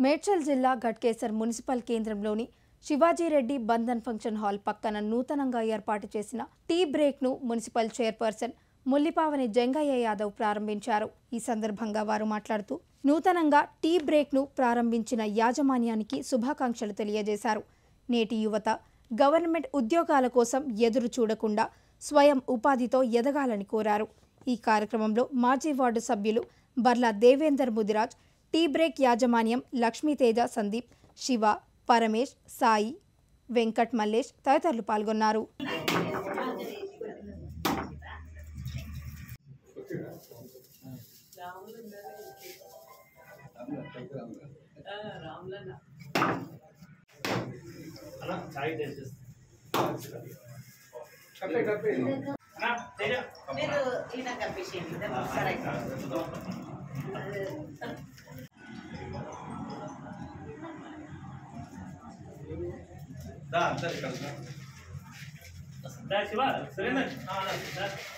మేడ్చల్ జిల్లా ఘట్కేసర్ మున్సిపల్ కేంద్రంలోని శివాజీరెడ్డి Bandhan function hall పక్కన నూతనంగా ఏర్పాటు చేసిన టీ బ్రేక్ను మున్సిపల్ చైర్పర్సన్ ముల్లిపావని జంగయ్య యాదవ్ ప్రారంభించారు ఈ సందర్భంగా వారు మాట్లాడుతూ నూతనంగా టీ బ్రేక్ను ప్రారంభించిన యాజమాన్యానికి శుభాకాంక్షలు తెలియజేశారు నేటి యువత గవర్నమెంట్ ఉద్యోగాల కోసం ఎదురు చూడకుండా స్వయం ఉపాధితో ఎదగాలని కోరారు ఈ కార్యక్రమంలో మాజీ వార్డు సభ్యులు బర్లా దేవేందర్ ముదిరాజ్ టీ బ్రేక్ యాజమాన్యం లక్ష్మీతేజ సందీప్ శివ పరమేష్ సాయి వెంకట్ మల్లేష్ తదితరులు పాల్గొన్నారు అలా చాయ్ టేస్ట్ మీరు ఈయన కనిపించేయండి సరే శివ సురేందర్